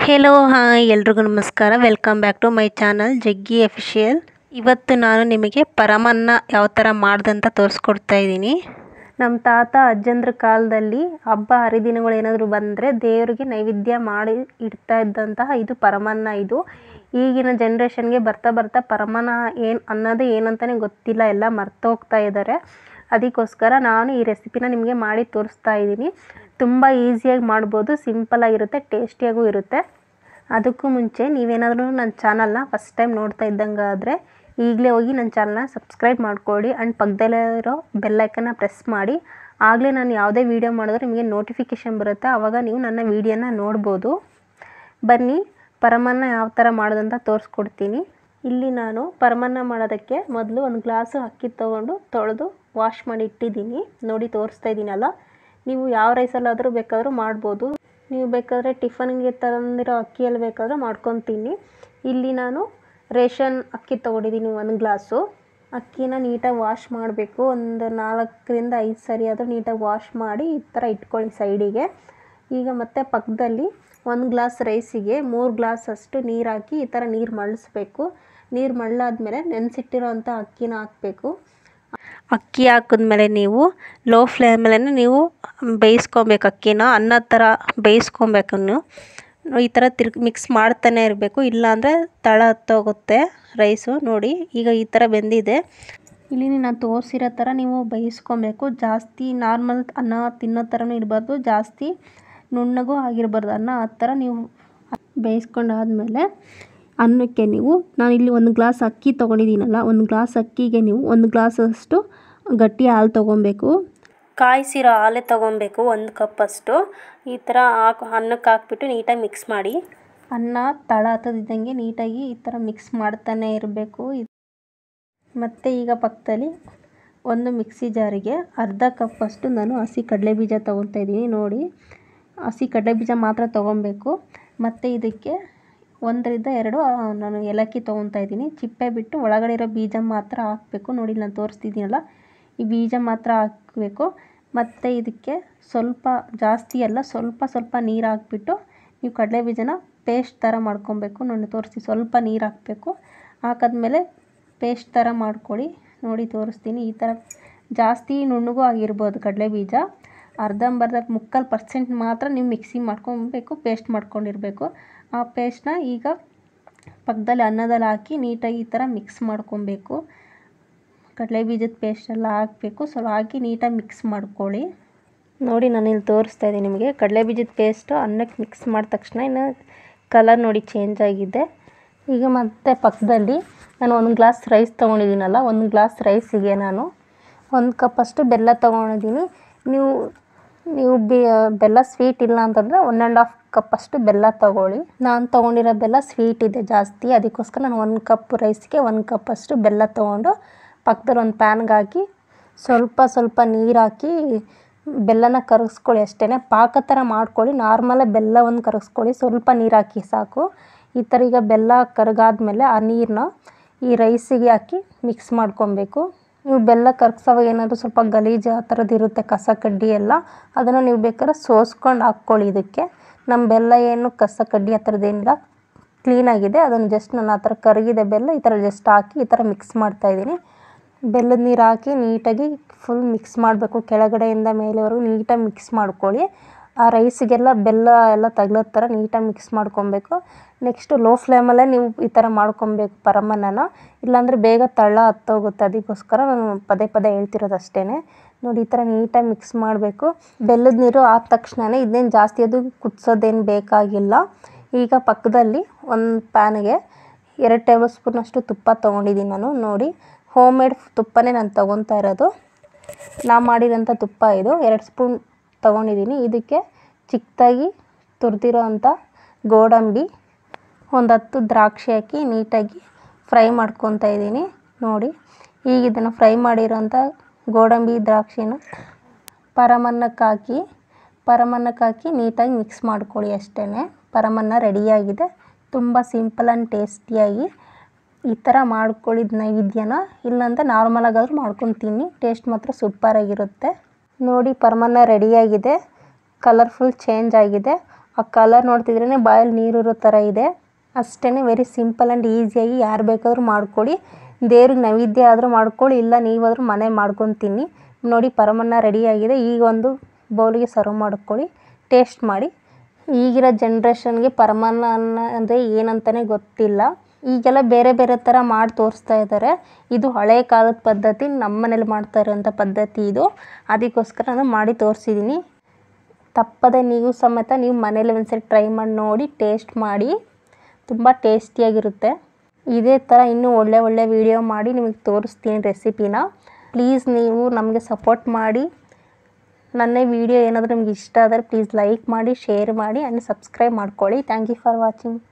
hello hi ಎಲ್ರಿಗೂ ನಮಸ್ಕಾರ welcome back to my channel Jaggi official ಇವತ್ತು ನಾನು ನಿಮಗೆ ಪರಮನ್ನ ಯಾವ ಥರ ಮಾಡ್ದಂತ ತೋರಿಸ್ಕೊಡ್ತಾ ಇದ್ದೀನಿ ನಮ್ಮ ತಾತ ಅಜ್ಜಂದ್ರ ಕಾಲದಲ್ಲಿ ಹಬ್ಬ ಹರಿದಿನಗಳು ಏನಾದರೂ ಬಂದರೆ ದೇವರಿಗೆ ನೈವೇದ್ಯ ಮಾಡಿ ಇಡ್ತಾ ಇದ್ದಂತಹ ಇದು ಪರಮನ್ನ ಇದು ಈಗಿನ ಜನ್ರೇಷನ್ಗೆ ಬರ್ತಾ ಬರ್ತಾ ಪರಮನ್ನ ಏನು ಅನ್ನೋದು ಏನಂತಲೇ ಗೊತ್ತಿಲ್ಲ ಎಲ್ಲ ಮರ್ತೋಗ್ತಾ ಇದ್ದಾರೆ ಅದಕ್ಕೋಸ್ಕರ ನಾನು ಈ ರೆಸಿಪಿನ ನಿಮಗೆ ಮಾಡಿ ತೋರಿಸ್ತಾ ಇದ್ದೀನಿ ತುಂಬ ಈಸಿಯಾಗಿ ಮಾಡ್ಬೋದು ಸಿಂಪಲಾಗಿರುತ್ತೆ ಟೇಸ್ಟಿಯಾಗೂ ಇರುತ್ತೆ ಅದಕ್ಕೂ ಮುಂಚೆ ನೀವೇನಾದರೂ ನನ್ನ ಚಾನಲ್ನ ಫಸ್ಟ್ ಟೈಮ್ ನೋಡ್ತಾ ಇದ್ದಂಗೆ ಆದರೆ ಈಗಲೇ ಹೋಗಿ ನನ್ನ ಚಾನಲ್ನ ಸಬ್ಸ್ಕ್ರೈಬ್ ಮಾಡ್ಕೊಳ್ಳಿ ಆ್ಯಂಡ್ ಪಕ್ಕದಲ್ಲಿರೋ ಬೆಲ್ಲೈಕನ್ನ ಪ್ರೆಸ್ ಮಾಡಿ ಆಗಲೇ ನಾನು ಯಾವುದೇ ವೀಡಿಯೋ ಮಾಡಿದ್ರೆ ನಿಮಗೆ ನೋಟಿಫಿಕೇಷನ್ ಬರುತ್ತೆ ಆವಾಗ ನೀವು ನನ್ನ ವೀಡಿಯೋನ ನೋಡ್ಬೋದು ಬನ್ನಿ ಪರಮನ್ನ ಯಾವ ಥರ ಮಾಡೋದಂತ ತೋರಿಸ್ಕೊಡ್ತೀನಿ ಇಲ್ಲಿ ನಾನು ಪರಮನ್ನ ಮಾಡೋದಕ್ಕೆ ಮೊದಲು ಒಂದು ಗ್ಲಾಸು ಅಕ್ಕಿ ತೊಗೊಂಡು ತೊಳೆದು ವಾಶ್ ಮಾಡಿ ಇಟ್ಟಿದ್ದೀನಿ ನೋಡಿ ತೋರಿಸ್ತಾ ಇದ್ದೀನಲ್ಲ ನೀವು ಯಾವ ರೈಸಲ್ಲಾದರೂ ಬೇಕಾದರೂ ಮಾಡ್ಬೋದು ನೀವು ಬೇಕಾದರೆ ಟಿಫನ್ಗೆ ತಂದಿರೋ ಅಕ್ಕಿಯಲ್ಲಿ ಬೇಕಾದರೂ ಮಾಡ್ಕೊತೀನಿ ಇಲ್ಲಿ ನಾನು ರೇಷನ್ ಅಕ್ಕಿ ತೊಗೊಂಡಿದ್ದೀನಿ ಒಂದು ಗ್ಲಾಸು ಅಕ್ಕಿನ ನೀಟಾಗಿ ವಾಶ್ ಮಾಡಬೇಕು ಒಂದು ನಾಲ್ಕರಿಂದ ಐದು ಸರಿ ಆದರೂ ನೀಟಾಗಿ ವಾಶ್ ಮಾಡಿ ಈ ಥರ ಇಟ್ಕೊಳ್ಳಿ ಸೈಡಿಗೆ ಈಗ ಮತ್ತೆ ಪಕ್ಕದಲ್ಲಿ ಒಂದು ಗ್ಲಾಸ್ ರೈಸಿಗೆ ಮೂರು ಗ್ಲಾಸ್ ಅಷ್ಟು ನೀರು ಹಾಕಿ ಈ ಥರ ನೀರು ಮಳ್ಳಿಸ್ಬೇಕು ನೀರು ಮಳ್ಳಾದ್ಮೇಲೆ ನೆನೆಸಿಟ್ಟಿರೋಂಥ ಅಕ್ಕಿನ ಹಾಕಬೇಕು ಅಕ್ಕಿ ಹಾಕಿದ್ಮೇಲೆ ನೀವು ಲೋ ಫ್ಲೇಮಲ್ಲೇ ನೀವು ಬೇಯಿಸ್ಕೊಬೇಕು ಅಕ್ಕಿನ ಅನ್ನದ ಥರ ಬೇಯಿಸ್ಕೊಬೇಕು ನೀವು ಈ ಥರ ತಿರ್ಗಿ ಮಿಕ್ಸ್ ಮಾಡ್ತಾನೆ ಇರಬೇಕು ಇಲ್ಲಾಂದರೆ ತಳ ಹತ್ತೋಗುತ್ತೆ ರೈಸು ನೋಡಿ ಈಗ ಈ ಥರ ಬೆಂದಿದೆ ಇಲ್ಲಿ ನಾನು ತೋರಿಸಿರೋ ಥರ ನೀವು ಬೇಯಿಸ್ಕೊಬೇಕು ಜಾಸ್ತಿ ನಾರ್ಮಲ್ ಅನ್ನ ತಿನ್ನೋ ಥರನೂ ಇರಬಾರ್ದು ಜಾಸ್ತಿ ನುಣ್ಣಗೂ ಆಗಿರಬಾರ್ದು ಅನ್ನ ಆ ಥರ ನೀವು ಬೇಯಿಸ್ಕೊಂಡಾದ್ಮೇಲೆ ಅನ್ನಕ್ಕೆ ನೀವು ನಾನು ಇಲ್ಲಿ ಒಂದು ಗ್ಲಾಸ್ ಅಕ್ಕಿ ತೊಗೊಂಡಿದ್ದೀನಲ್ಲ ಒಂದು ಗ್ಲಾಸ್ ಅಕ್ಕಿಗೆ ನೀವು ಒಂದು ಗ್ಲಾಸಷ್ಟು ಗಟ್ಟಿ ಹಾಲು ತೊಗೊಬೇಕು ಕಾಯಿಸಿರೋ ಹಾಲೇ ತೊಗೊಬೇಕು ಒಂದು ಕಪ್ಪಷ್ಟು ಈ ಥರ ಹಾಕಿ ಅನ್ನಕ್ಕೆ ಹಾಕ್ಬಿಟ್ಟು ನೀಟಾಗಿ ಮಿಕ್ಸ್ ಮಾಡಿ ಅನ್ನ ತಳ ಹತ್ತದಿದ್ದಂಗೆ ನೀಟಾಗಿ ಈ ಥರ ಮಿಕ್ಸ್ ಮಾಡ್ತಾನೆ ಇರಬೇಕು ಮತ್ತು ಈಗ ಪಕ್ಕದಲ್ಲಿ ಒಂದು ಮಿಕ್ಸಿ ಜಾರಿಗೆ ಅರ್ಧ ಕಪ್ಪಷ್ಟು ನಾನು ಹಸಿ ಕಡಲೆಬೀಜ ತೊಗೊತಾ ಇದ್ದೀನಿ ನೋಡಿ ಹಸಿ ಕಡಲೆಬೀಜ ಮಾತ್ರ ತೊಗೊಬೇಕು ಮತ್ತು ಇದಕ್ಕೆ ಒಂದರಿಂದ ಎರಡು ನಾನು ಏಲಕ್ಕಿ ತೊಗೊತಾ ಇದ್ದೀನಿ ಚಿಪ್ಪೆ ಬಿಟ್ಟು ಒಳಗಡೆ ಇರೋ ಬೀಜ ಮಾತ್ರ ಹಾಕಬೇಕು ನೋಡಿ ನಾನು ತೋರಿಸ್ತಿದ್ದೀನಲ್ಲ ಈ ಬೀಜ ಮಾತ್ರ ಹಾಕಬೇಕು ಮತ್ತು ಇದಕ್ಕೆ ಸ್ವಲ್ಪ ಜಾಸ್ತಿ ಅಲ್ಲ ಸ್ವಲ್ಪ ಸ್ವಲ್ಪ ನೀರು ಹಾಕ್ಬಿಟ್ಟು ನೀವು ಕಡಲೆ ಬೀಜನ ಪೇಸ್ಟ್ ಥರ ಮಾಡ್ಕೊಬೇಕು ನೋಡಿ ತೋರಿಸ್ತೀನಿ ಸ್ವಲ್ಪ ನೀರು ಹಾಕಬೇಕು ಹಾಕಾದ್ಮೇಲೆ ಪೇಸ್ಟ್ ಥರ ಮಾಡ್ಕೊಳ್ಳಿ ನೋಡಿ ತೋರಿಸ್ತೀನಿ ಈ ಥರ ಜಾಸ್ತಿ ನುಣ್ಣಗೂ ಆಗಿರ್ಬೋದು ಕಡಲೆ ಬೀಜ ಅರ್ಧಂಬರ್ಧ ಮುಕ್ಕಾಲು ಪರ್ಸೆಂಟ್ ಮಾತ್ರ ನೀವು ಮಿಕ್ಸಿ ಮಾಡ್ಕೊಬೇಕು ಪೇಸ್ಟ್ ಮಾಡ್ಕೊಂಡಿರಬೇಕು ಆ ಪೇಸ್ಟ್ನ ಈಗ ಪಕ್ಕದಲ್ಲಿ ಅನ್ನದಲ್ಲಿ ಹಾಕಿ ನೀಟಾಗಿ ಈ ಥರ ಮಿಕ್ಸ್ ಮಾಡ್ಕೊಬೇಕು ಕಡಲೆ ಬೀಜದ ಪೇಸ್ಟ್ ಎಲ್ಲ ಹಾಕಬೇಕು ಸ್ವಲ್ಪ ಹಾಕಿ ನೀಟಾಗಿ ಮಿಕ್ಸ್ ಮಾಡ್ಕೊಳ್ಳಿ ನೋಡಿ ನಾನು ಇಲ್ಲಿ ತೋರಿಸ್ತಾ ಇದ್ದೀನಿ ನಿಮಗೆ ಕಡಲೆ ಬೀಜದ ಪೇಸ್ಟು ಅನ್ನಕ್ಕೆ ಮಿಕ್ಸ್ ಮಾಡಿದ ತಕ್ಷಣ ಇನ್ನು ಕಲರ್ ನೋಡಿ ಚೇಂಜ್ ಆಗಿದೆ ಈಗ ಮತ್ತೆ ಪಕ್ಕದಲ್ಲಿ ನಾನು ಒಂದು ಗ್ಲಾಸ್ ರೈಸ್ ತೊಗೊಂಡಿದ್ದೀನಲ್ಲ ಒಂದು ಗ್ಲಾಸ್ ರೈಸಿಗೆ ನಾನು ಒಂದು ಕಪ್ಪಷ್ಟು ಬೆಲ್ಲ ತೊಗೊಂಡಿದ್ದೀನಿ ನೀವು ನೀವು ಬಿ ಬೆಲ್ಲ ಸ್ವೀಟ್ ಇಲ್ಲ ಅಂತಂದರೆ ಒನ್ ಆ್ಯಂಡ್ ಹಾಫ್ ಕಪ್ಪಷ್ಟು ಬೆಲ್ಲ ತೊಗೊಳ್ಳಿ ನಾನು ತೊಗೊಂಡಿರೋ ಬೆಲ್ಲ ಸ್ವೀಟ್ ಇದೆ ಜಾಸ್ತಿ ಅದಕ್ಕೋಸ್ಕರ ನಾನು ಒಂದು ಕಪ್ ರೈಸ್ಗೆ ಒಂದು ಕಪ್ಪಷ್ಟು ಬೆಲ್ಲ ತೊಗೊಂಡು ಪಕ್ಕದಲ್ಲಿ ಒಂದು ಪ್ಯಾನ್ಗೆ ಹಾಕಿ ಸ್ವಲ್ಪ ಸ್ವಲ್ಪ ನೀರು ಹಾಕಿ ಬೆಲ್ಲನ ಕರಗಿಸ್ಕೊಳ್ಳಿ ಅಷ್ಟೇ ಪಾಕ ಥರ ಮಾಡ್ಕೊಳ್ಳಿ ನಾರ್ಮಲಾಗಿ ಬೆಲ್ಲವನ್ನು ಕರಗಿಸ್ಕೊಳ್ಳಿ ಸ್ವಲ್ಪ ನೀರು ಹಾಕಿ ಸಾಕು ಈ ಥರ ಈಗ ಬೆಲ್ಲ ಕರಗಾದ್ಮೇಲೆ ಆ ನೀರನ್ನ ಈ ರೈಸಿಗೆ ಹಾಕಿ ಮಿಕ್ಸ್ ಮಾಡ್ಕೊಬೇಕು ನೀವು ಬೆಲ್ಲ ಕರಗಿಸೋವಾಗ ಏನಾದರೂ ಸ್ವಲ್ಪ ಗಲೀಜು ಆ ಥರದ್ದು ಇರುತ್ತೆ ಕಸ ಕಡ್ಡಿ ಎಲ್ಲ ಅದನ್ನು ನೀವು ಬೇಕಾದ್ರೆ ಸೋಸ್ಕೊಂಡು ಹಾಕ್ಕೊಳ್ಳಿ ಇದಕ್ಕೆ ನಮ್ಮ ಬೆಲ್ಲ ಏನು ಕಸ ಕಡ್ಡಿ ಆ ಥರದ್ದೇನಿಲ್ಲ ಕ್ಲೀನಾಗಿದೆ ಅದನ್ನು ಜಸ್ಟ್ ನಾನು ಆ ಥರ ಕರಗಿದೆ ಬೆಲ್ಲ ಈ ಥರ ಜಸ್ಟ್ ಹಾಕಿ ಈ ಥರ ಮಿಕ್ಸ್ ಮಾಡ್ತಾಯಿದ್ದೀನಿ ಬೆಲ್ಲದ ನೀರು ಹಾಕಿ ನೀಟಾಗಿ ಫುಲ್ ಮಿಕ್ಸ್ ಮಾಡಬೇಕು ಕೆಳಗಡೆಯಿಂದ ಮೇಲೆವರೆಗೂ ನೀಟಾಗಿ ಮಿಕ್ಸ್ ಮಾಡ್ಕೊಳ್ಳಿ ಆ ರೈಸಿಗೆಲ್ಲ ಬೆಲ್ಲ ಎಲ್ಲ ತಗ್ಲೋ ಥರ ನೀಟಾಗಿ ಮಿಕ್ಸ್ ಮಾಡ್ಕೊಬೇಕು ನೆಕ್ಸ್ಟು ಲೋ ಫ್ಲೇಮಲ್ಲೇ ನೀವು ಈ ಥರ ಮಾಡ್ಕೊಬೇಕು ಪರಮನ್ನನ ಇಲ್ಲಾಂದರೆ ಬೇಗ ತಳ ಹತ್ತೋಗುತ್ತೆ ಅದಕ್ಕೋಸ್ಕರ ನಾನು ಪದೇ ಪದೇ ಹೇಳ್ತಿರೋದು ಅಷ್ಟೇ ನೋಡಿ ಈ ಥರ ನೀಟಾಗಿ ಮಿಕ್ಸ್ ಮಾಡಬೇಕು ಬೆಲ್ಲದ ನೀರು ಆದ ತಕ್ಷಣ ಇದನ್ನೇನು ಜಾಸ್ತಿ ಅದು ಕುದಿಸೋದೇನು ಬೇಕಾಗಿಲ್ಲ ಈಗ ಪಕ್ಕದಲ್ಲಿ ಒಂದು ಪ್ಯಾನ್ಗೆ ಎರಡು ಟೇಬಲ್ ಸ್ಪೂನಷ್ಟು ತುಪ್ಪ ತೊಗೊಂಡಿದ್ದೀನಿ ನಾನು ನೋಡಿ ಹೋಮ್ ಮೇಡ್ ತುಪ್ಪನೇ ನಾನು ತೊಗೊತಾ ಇರೋದು ನಾ ಮಾಡಿರೋಂಥ ತುಪ್ಪ ಇದು ಎರಡು ಸ್ಪೂನ್ ತೊಗೊಂಡಿದ್ದೀನಿ ಇದಕ್ಕೆ ಚಿಕ್ಕದಾಗಿ ತುರಿದಿರೋ ಅಂಥ ಗೋಡಂಬಿ ಒಂದು ಹತ್ತು ದ್ರಾಕ್ಷಿ ಹಾಕಿ ನೀಟಾಗಿ ಫ್ರೈ ಮಾಡ್ಕೊತಾ ಇದ್ದೀನಿ ನೋಡಿ ಈಗ ಇದನ್ನು ಫ್ರೈ ಮಾಡಿರೋಂಥ ಗೋಡಂಬಿ ದ್ರಾಕ್ಷಿನ ಪರಮನ್ನಕ್ಕೆ ಹಾಕಿ ಪರಮನ್ನಕ್ಕೆ ಹಾಕಿ ನೀಟಾಗಿ ಮಿಕ್ಸ್ ಮಾಡ್ಕೊಳ್ಳಿ ಅಷ್ಟೇ ಪರಮನ್ನ ರೆಡಿಯಾಗಿದೆ ತುಂಬ ಸಿಂಪಲ್ ಆ್ಯಂಡ್ ಟೇಸ್ಟಿಯಾಗಿ ಈ ಥರ ಮಾಡ್ಕೊಳ್ಳಿದ ನೈವೇದ್ಯನ ಇಲ್ಲಾಂದರೆ ನಾರ್ಮಲಾಗಾದರೂ ಮಾಡ್ಕೊತೀನಿ ಟೇಸ್ಟ್ ಮಾತ್ರ ಸೂಪರಾಗಿರುತ್ತೆ ನೋಡಿ ಪರಮನ್ನ ರೆಡಿಯಾಗಿದೆ ಕಲರ್ಫುಲ್ ಚೇಂಜ್ ಆಗಿದೆ ಆ ಕಲರ್ ನೋಡ್ತಿದ್ರೇ ಬಾಯಲ್ಲಿ ನೀರಿರೋ ಥರ ಇದೆ ಅಷ್ಟೇ ವೆರಿ ಸಿಂಪಲ್ ಆ್ಯಂಡ್ ಈಸಿಯಾಗಿ ಯಾರು ಬೇಕಾದರೂ ಮಾಡ್ಕೊಳ್ಳಿ ದೇವ್ರಿಗೆ ನೈವೇದ್ಯ ಆದರೂ ಮಾಡ್ಕೊಳ್ಳಿ ಇಲ್ಲ ನೀವಾದರೂ ಮನೆ ಮಾಡ್ಕೊಂಡು ತಿನ್ನಿ ನೋಡಿ ಪರಮನ್ನ ರೆಡಿಯಾಗಿದೆ ಈಗ ಒಂದು ಬೌಲಿಗೆ ಸರ್ವ್ ಮಾಡ್ಕೊಳ್ಳಿ ಟೇಸ್ಟ್ ಮಾಡಿ ಈಗಿರೋ ಜನ್ರೇಷನ್ಗೆ ಪರಮಾನ್ನ ಅನ್ನ ಅಂದರೆ ಏನಂತಲೇ ಗೊತ್ತಿಲ್ಲ ಈಗೆಲ್ಲ ಬೇರೆ ಬೇರೆ ಥರ ಮಾಡಿ ತೋರಿಸ್ತಾ ಇದ್ದಾರೆ ಇದು ಹಳೆ ಕಾಲದ ಪದ್ಧತಿ ನಮ್ಮ ಮನೇಲಿ ಮಾಡ್ತಾ ಇರೋಂಥ ಪದ್ಧತಿ ಇದು ಅದಕ್ಕೋಸ್ಕರ ನಾನು ಮಾಡಿ ತೋರಿಸಿದ್ದೀನಿ ತಪ್ಪದೆ ನೀವು ಸಮೇತ ನೀವು ಮನೇಲಿ ಒಂದ್ಸರಿ ಟ್ರೈ ಮಾಡಿ ನೋಡಿ ಟೇಸ್ಟ್ ಮಾಡಿ ತುಂಬ ಟೇಸ್ಟಿಯಾಗಿರುತ್ತೆ ಇದೇ ಥರ ಇನ್ನೂ ಒಳ್ಳೆ ಒಳ್ಳೆ ವೀಡಿಯೋ ಮಾಡಿ ನಿಮಗೆ ತೋರಿಸ್ತೀನಿ ರೆಸಿಪಿನ ಪ್ಲೀಸ್ ನೀವು ನಮಗೆ ಸಪೋರ್ಟ್ ಮಾಡಿ ನನ್ನ ವಿಡಿಯೋ ಏನಾದರೂ ನಿಮ್ಗೆ ಇಷ್ಟ ಆದರೆ ಪ್ಲೀಸ್ ಲೈಕ್ ಮಾಡಿ ಶೇರ್ ಮಾಡಿ ಆ್ಯಂಡ್ ಸಬ್ಸ್ಕ್ರೈಬ್ ಮಾಡ್ಕೊಳ್ಳಿ ಥ್ಯಾಂಕ್ ಯು ಫಾರ್ ವಾಚಿಂಗ್